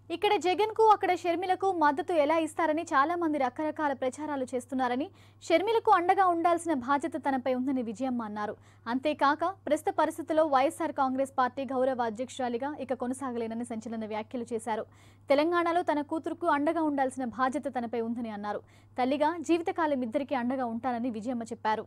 ఇక్కడ జగన్ కు అక్కడ షర్మిలకు మద్దతు ఎలా ఇస్తారని చాలా మంది రకరకాల ప్రచారాలు చేస్తున్నారని షర్మిలకు అండగా ఉండాల్సిన బాధ్యత తనపై ఉందని విజయమ్మ అన్నారు అంతేకాక ప్రస్తుత పరిస్థితుల్లో వైఎస్ఆర్ కాంగ్రెస్ పార్టీ గౌరవ అధ్యక్షురాలిగా ఇక కొనసాగలేనని సంచలన వ్యాఖ్యలు చేశారు తెలంగాణలో తన కూతురుకు అండగా ఉండాల్సిన బాధ్యత తనపై ఉందని అన్నారు తల్లిగా జీవితకాలం ఇద్దరికీ అండగా ఉంటానని విజయమ్మ చెప్పారు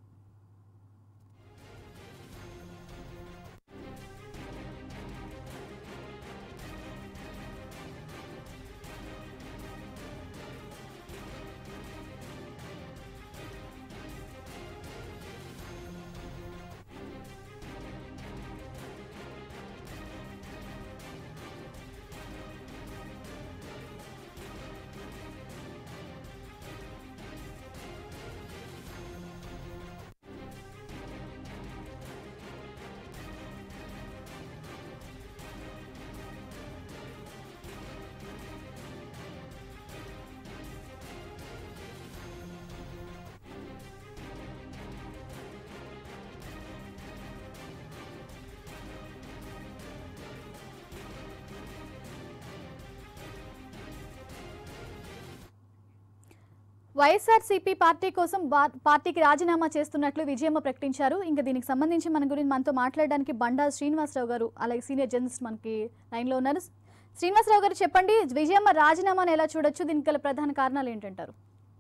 వైఎస్ఆర్సీపీ పార్టీ కోసం బా- పార్టీకి రాజీనామా చేస్తున్నట్లు విజయమ్మ ప్రకటించారు ఇంకా దీనికి సంబంధించి మన గురించి మనతో మాట్లాడడానికి బండా శ్రీనివాసరావు గారు అలాగే సీనియర్ జర్నలిస్ట్ మనకి లైన్లో ఉన్నారు శ్రీనివాసరావు గారు చెప్పండి విజయమ్మ రాజీనామాను ఎలా చూడొచ్చు దీనికి గల ప్రధాన కారణాలు ఏంటంటారు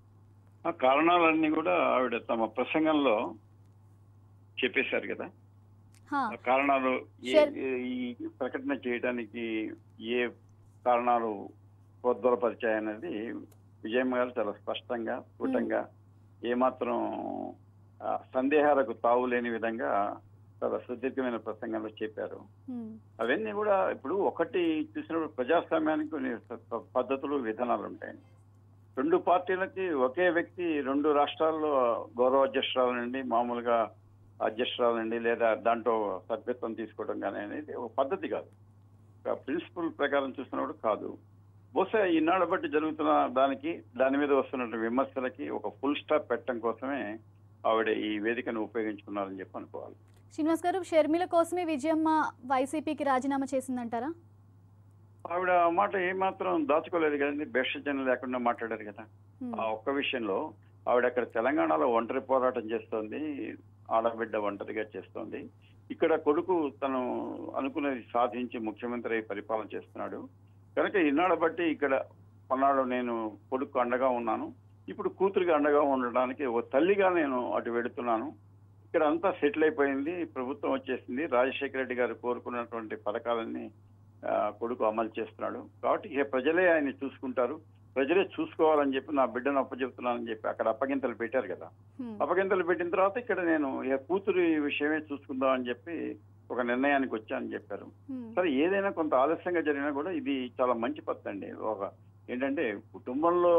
ఆ కారణాలన్నీ కూడా ఆవిడ తమ ప్రసంగంలో చెప్పేశారు కదా హా, ఆ కారణాలు ఏ- Sure. ఏ- ఈ ప్రకటన చేయడానికి ఏ కారణాలు ప్రోద్బలపరిచాయనేది విజయమ్మ గారు చాలా స్పష్టంగా స్ఫుటంగా ఏమాత్రం ఆ, సందేహాలకు తావు లేని విధంగా చాలా సుదీర్ఘమైన ప్రసంగంలో చెప్పారు హ్మ్, అవన్నీ కూడా ఇప్పుడు ఒకటి చూసినప్పుడు ప్రజాస్వామ్యానికి కొన్ని ప- పద్ధతులు విధానాలు ఉంటాయి రెండు పార్టీలకి ఒకే వ్యక్తి రెండు రాష్ట్రాల్లో గౌరవ అధ్యక్షురాలు నుండి మామూలుగా అధ్యక్షురాలు నుండి లేదా దాంట్లో సభ్యత్వం తీసుకోవడం కానీ అనేది ఒక పద్ధతి కాదు ఒక ప్రిన్సిపల్ ప్రకారం చూసినప్పుడు కాదు బహుశా ఈనాడు బట్టి జరుగుతున్న దానికి దాని మీద వస్తున్న విమర్శలకి ఒక ఫుల్ స్టాప్ పెట్టడం కోసమే ఆవిడ ఈ వేదికను ఉపయోగించుకున్నారని చెప్పి అనుకోవాలి శ్రీనివాస్ గారు షర్మిల కోసమే విజయమ్మ వైసీపీకి రాజీనామా చేసిందంటారా ఆవిడ ఆ మాట ఏమాత్రం దాచుకోలేదు కదండి భేషజనం లేకుండా మాట్లాడారు కదా హ్మ్, ఆ ఒక్క విషయంలో ఆవిడ అక్కడ తెలంగాణలో ఒంటరి పోరాటం చేస్తోంది ఆడబిడ్డ ఒంటరిగా చేస్తోంది ఇక్కడ కొడుకు తను అనుకున్నది సాధించి ముఖ్యమంత్రి అయి పరిపాలన చేస్తున్నాడు కనుక ఈనాడు బట్టి ఇక్కడ కొన్నాళ్ళు నేను కొడుకు అండగా ఉన్నాను ఇప్పుడు కూతురికి అండగా ఉండడానికి ఒక తల్లిగా నేను అటు వెడుతున్నాను ఇక్కడ అంతా సెటిల్ అయిపోయింది ప్రభుత్వం వచ్చేసింది రాజశేఖర రెడ్డి గారు కోరుకున్నటువంటి పథకాలన్నీ ఆ, కొడుకు అమలు చేస్తున్నాడు కాబట్టి ఇక ప్రజలే ఆయన చూసుకుంటారు ప్రజలే చూసుకోవాలని చెప్పి నా బిడ్డను అప్పచెప్తున్నానని చెప్పి అక్కడ అప్పగింతలు పెట్టారు కదా హ్మ్, అప్పగింతలు పెట్టిన తర్వాత ఇక్కడ నేను ఇక కూతురు విషయమే చూసుకుందాం అని చెప్పి ఒక నిర్ణయానికి వచ్చానని చెప్పారు హ్మ్, సరే ఏదైనా కొంత ఆలస్యంగా జరిగినా కూడా ఇది చాలా మంచి పద్ధతి అండి ఒక ఏంటంటే కుటుంబంలో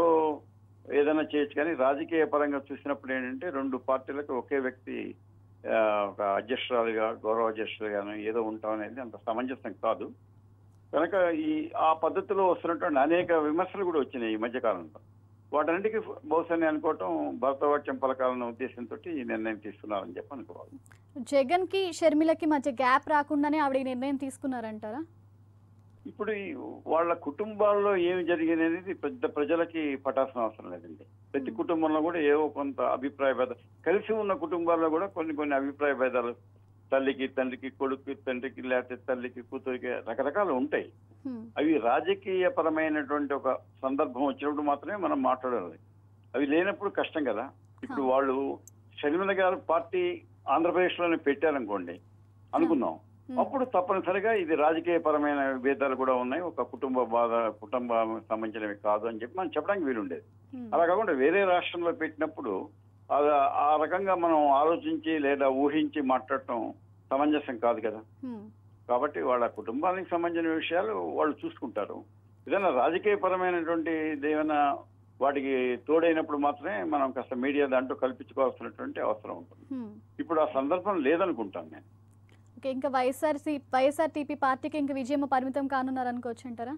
ఏదైనా చేయొచ్చు కానీ రాజకీయ పరంగా చూసినప్పుడు ఏంటంటే రెండు పార్టీలకు ఒకే వ్యక్తి ఆ, ఒక అధ్యక్షురాలుగా గౌరవ అధ్యక్షులుగాను ఏదో ఉంటాం అనేది అంత సమంజసం కాదు కనుక ఈ ఆ పద్ధతిలో వస్తున్నటువంటి అనేక విమర్శలు కూడా వచ్చినాయి ఈ మధ్య కాలంలో వాటన్నిటికీ బహుశా నేను అనుకోవటం భరతవాక్యం పలకాలన్న ఉద్దేశంతో ఈ నిర్ణయం తీసుకున్నారని చెప్పి అనుకోవాలి జగన్ కి షర్మిలకి మధ్య గ్యాప్ రాకుండానే ఆవిడ ఈ నిర్ణయం తీసుకున్నారంటారా ఇప్పుడు ఈ వాళ్ళ కుటుంబాల్లో ఏమి జరిగింది అనేది పెద్ద ప్రజలకి పటాల్సిన అవసరం లేదండి ప్రతి కుటుంబంలో కూడా ఏవో కొంత అభిప్రాయ భేదాలు కలిసి ఉన్న కుటుంబాల్లో కూడా కొన్ని కొన్ని అభిప్రాయ భేదాలు తల్లికి తండ్రికి కొడుకు తండ్రికి లేకపోతే తల్లికి కూతురికి రకరకాలు ఉంటాయి హ్మ్, అవి రాజకీయ పరమైనటువంటి ఒక సందర్భం వచ్చినప్పుడు మాత్రమే మనం మాట్లాడాలి అవి లేనప్పుడు కష్టం కదా ఇప్పుడు హా. వాళ్ళు వాళ్ళు షర్మిల గారు పార్టీ ఆంధ్రప్రదేశ్ లోనే పెట్టారనుకోండి అనుకుందాం హ్మ్, అప్పుడు తప్పనిసరిగా ఇది రాజకీయ పరమైన భేదాలు కూడా ఉన్నాయి ఒక కుటుంబ బాధ కుటుంబ సంబంధించినవి కాదు అని చెప్పి మనం చెప్పడానికి వీలుండేది హ్మ్, అలా కాకుండా వేరే రాష్ట్రంలో పెట్టినప్పుడు అది ఆ రకంగా మనం ఆలోచించి లేదా ఊహించి మాట్లాడటం సమంజసం కాదు కదా హ్మ్, కాబట్టి వాళ్ళ కుటుంబానికి సంబంధించిన విషయాలు వాళ్ళు చూసుకుంటారు ఏదైనా రాజకీయ పరమైనటువంటి ఏదైనా వాటికి తోడైనప్పుడు మాత్రమే మనం కాస్త మీడియా దాంట్లో కల్పించుకోవాల్సినటువంటి అవసరం ఉంటుంది హ్మ్. ఇప్పుడు ఆ సందర్భం లేదనుకుంటాను నేను ఓకే ఇంకా వైఎస్ఆర్ వైఎస్ఆర్టీపీ పార్టీకి ఇంకా విజయమ్మ పరిమితం కానున్నారు అనుకోవచ్చు అంటారా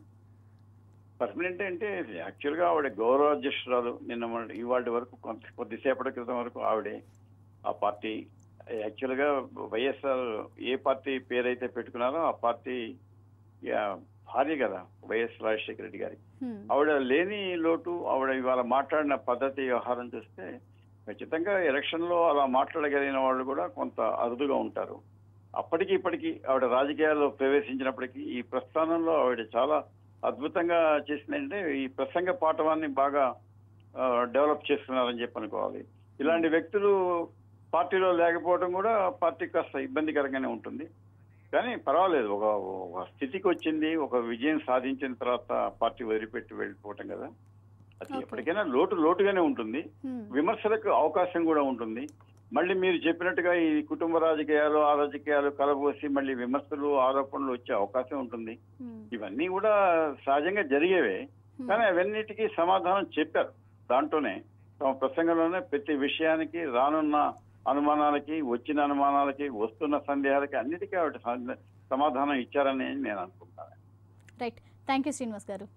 పర్మనెంట్ అంటే యాక్చువల్ గా ఆవిడ గౌరవ అధ్యక్షురాలు నిన్న మొన్న- ఇవాళ వరకు కొంత కొద్దిసేపటి క్రితం వరకు ఆవిడే ఆ పార్టీ యాక్చువల్ గా వైఎస్ఆర్ ఏ పార్టీ పేరైతే పెట్టుకున్నారో ఆ పార్టీ యా, భార్య కదా వైఎస్ రాజశేఖర రెడ్డి గారి హ్మ్. ఆవిడ లేని లోటు ఆవిడ ఇవాళ మాట్లాడిన పద్ధతి వ్యవహారం చూస్తే ఖచ్చితంగా ఎలక్షన్ లో అలా మాట్లాడగలిగిన వాళ్ళు కూడా కొంత అరుదుగా ఉంటారు అప్పటికి ఇప్పటికి ఆవిడ రాజకీయాల్లో ప్రవేశించినప్పటికీ ఈ ప్రస్థానంలో ఆవిడ చాలా అద్భుతంగా చేసిందంటే ఈ ప్రసంగ పాఠవాన్ని బాగా డెవలప్ చేస్తున్నారని చెప్పి అనుకోవాలి ఇలాంటి వ్యక్తులు పార్టీలో లేకపోవడం కూడా పార్టీ కాస్త ఇబ్బందికరంగానే ఉంటుంది కానీ పర్వాలేదు ఒక ఒక స్థితికి వచ్చింది ఒక విజయం సాధించిన తర్వాత పార్టీ వదిలిపెట్టి వెళ్ళిపోవటం కదా అది Okay. ఎప్పటికైనా లోటు లోటుగానే ఉంటుంది హ్మ్. విమర్శలకు అవకాశం కూడా ఉంటుంది మళ్ళీ మీరు చెప్పినట్టుగా ఈ కుటుంబ రాజకీయాలు ఆ రాజకీయాలు కలబోసి మళ్ళీ విమర్శలు ఆరోపణలు వచ్చే అవకాశం ఉంటుంది హ్మ్. ఇవన్నీ కూడా సహజంగా జరిగేవే హ్మ్. కానీ అవన్నిటికీ సమాధానం చెప్పారు దాంట్లోనే తమ ప్రసంగంలోనే ప్రతి విషయానికి రానున్న అనుమానాలకి వచ్చిన అనుమానాలకి వస్తున్న సందేహాలకి అన్నిటికీ ఆవిడ సమ- సమాధానం ఇచ్చారని నేను అనుకుంటాను రైట్ థ్యాంక్ యూ శ్రీనివాస్ గారు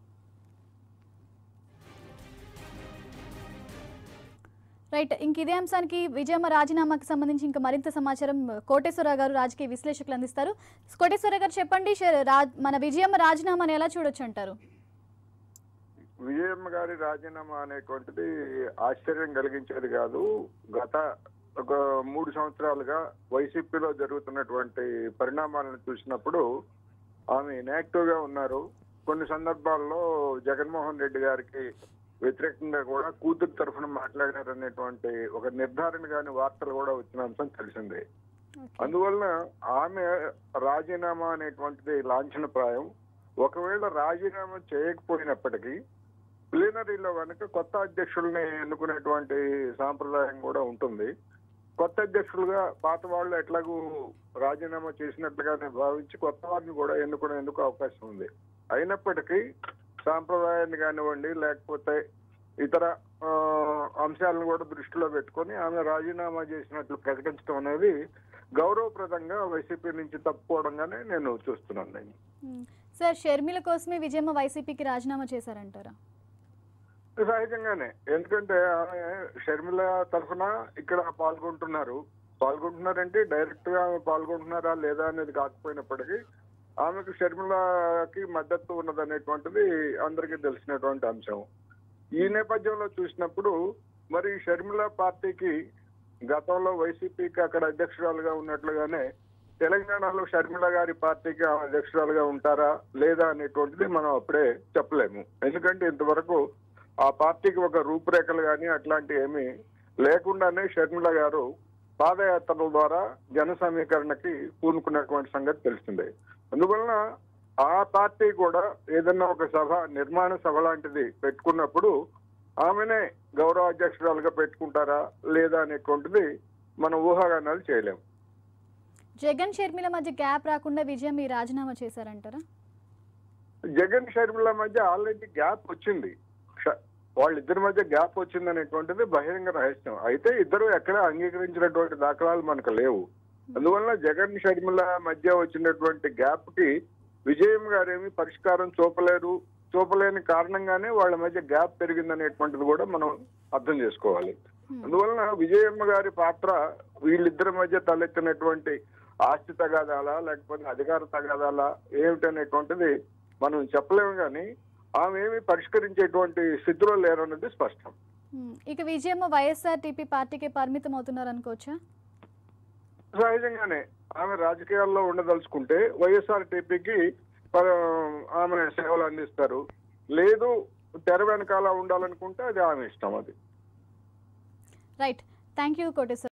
రైట్ ఇంక ఇదే అంశానికి విజయమ్మ రాజీనామాకి సంబంధించి ఇంకా మరింత సమాచారం కోటేశ్వరరావు గారు రాజకీయ విశ్లేషకులు అందిస్తారు కోటేశ్వరరావు గారు చెప్పండి ష- రా- మన విజయమ్మ రాజీనామాని ఎలా చూడొచ్చు అంటారు విజయమ్మ గారి రాజీనామా అనేటువంటిది ఆశ్చర్యం కలిగించేది కాదు గత ఒక మూడు సంవత్సరాలుగా వైసీపీలో జరుగుతున్నటువంటి పరిణామాలను చూసినప్పుడు ఆమె ఇన్యాక్టివ్ గా ఉన్నారు కొన్ని సందర్భాల్లో జగన్మోహన్ రెడ్డి గారికి వ్యతిరేకంగా కూడా కూతురు తరఫున మాట్లాడారనేటువంటి ఒక నిర్ధారణ కాని వార్తలు కూడా వచ్చిన అంశం తెలిసిందే అందువలన ఆమె రాజీనామా అనేటువంటిది లాంఛనప్రాయం ఒకవేళ రాజీనామా చేయకపోయినప్పటికీ ప్లీనరీలో కనుక కొత్త అధ్యక్షుల్ని ఎన్నుకునేటువంటి సాంప్రదాయం కూడా ఉంటుంది కొత్త అధ్యక్షులుగా పాత వాళ్ళు ఎట్లాగూ రాజీనామా చేసినట్లుగానే భావించి కొత్త వారిని కూడా ఎన్నుకునేందుకు అవకాశం ఉంది అయినప్పటికీ సాంప్రదాయాన్ని కానివ్వండి లేకపోతే ఇతర ఆ, అంశాలను కూడా దృష్టిలో పెట్టుకొని ఆమె రాజీనామా చేసినట్లు ప్రకటించడం అనేది గౌరవప్రదంగా వైసీపీ నుంచి తప్పుకోవడంగానే నేను చూస్తున్నాను నేను హ్మ్. సార్ షర్మిల కోసమే విజయమ్మ వైసీపీకి రాజీనామా చేశారంటారా సహజంగానే ఎందుకంటే ఆమె షర్మిల తరఫున ఇక్కడ పాల్గొంటున్నారు పాల్గొంటున్నారంటే డైరెక్ట్ గా ఆమె పాల్గొంటున్నారా లేదా అనేది కాకపోయినప్పటికీ ఆమెకు షర్మిలకి మద్దతు ఉన్నదనేటువంటిది అందరికీ తెలిసినటువంటి అంశం ఈ నేపథ్యంలో చూసినప్పుడు మరి షర్మిల పార్టీకి గతంలో వైసీపీకి అక్కడ అధ్యక్షురాలుగా ఉన్నట్లుగానే తెలంగాణలో షర్మిల గారి పార్టీకి ఆమె అధ్యక్షురాలుగా ఉంటారా లేదా అనేటువంటిది మనం అప్పుడే చెప్పలేము ఎందుకంటే ఇంతవరకు ఆ పార్టీకి ఒక రూపురేఖలు కానీ అట్లాంటి ఏమీ లేకుండానే షర్మిల గారు పాదయాత్రల ద్వారా జన సమీకరణకి పూనుకున్నటువంటి సంగతి తెలిసిందే అందువలన ఆ పార్టీ కూడా ఏదన్నా ఒక సభ నిర్మాణ సభ లాంటిది పెట్టుకున్నప్పుడు ఆమెనే గౌరవ అధ్యక్షురాలుగా పెట్టుకుంటారా లేదా అనేటువంటిది మనం ఊహాగానాలు చేయలేము జగన్ షర్మిల మధ్య గ్యాప్ రాకుండా విజయం ఈ రాజీనామా చేశారంటారా జగన్ షర్మిల మధ్య ఆల్రెడీ గ్యాప్ వచ్చింది ష- వాళ్ళిద్దరి మధ్య గ్యాప్ వచ్చింది అనేటువంటిది బహిరంగ రహస్యం అయితే ఇద్దరు ఎక్కడ అంగీకరించినటువంటి దాఖలాలు మనకు లేవు అందువల్ల జగన్ షర్మిల మధ్య వచ్చినటువంటి గ్యాప్ కి విజయం గారేమి పరిష్కారం చూపలేరు చూపలేని కారణంగానే వాళ్ళ మధ్య గ్యాప్ పెరిగిందనేటువంటిది కూడా మనం అర్థం చేసుకోవాలి హ్మ్. అందువలన విజయమ్మ గారి పాత్ర వీళ్ళిద్దరి మధ్య తలెత్తినటువంటి ఆస్తి తగాదాలా లేకపోతే అధికార తగాదాలా ఏమిటనేటువంటిది మనం చెప్పలేము కానీ ఆమె ఏమి పరిష్కరించేటువంటి స్థితిలో లేరన్నది స్పష్టం హ్మ్. ఇక విజయమ్మ వైఎస్ఆర్టీపీ పార్టీకి పరిమితం అవుతున్నారు అనుకోవచ్చా సహజంగానే ఆమె రాజకీయాల్లో ఉండదలుచుకుంటే వైఎస్ఆర్ టీపీకి ఆమె సేవలు అందిస్తారు లేదు తెర వెనకాల ఉండాలనుకుంటే అది ఆమె ఇష్టం అది రైట్ థ్యాంక్ యూ కోటేశ్వర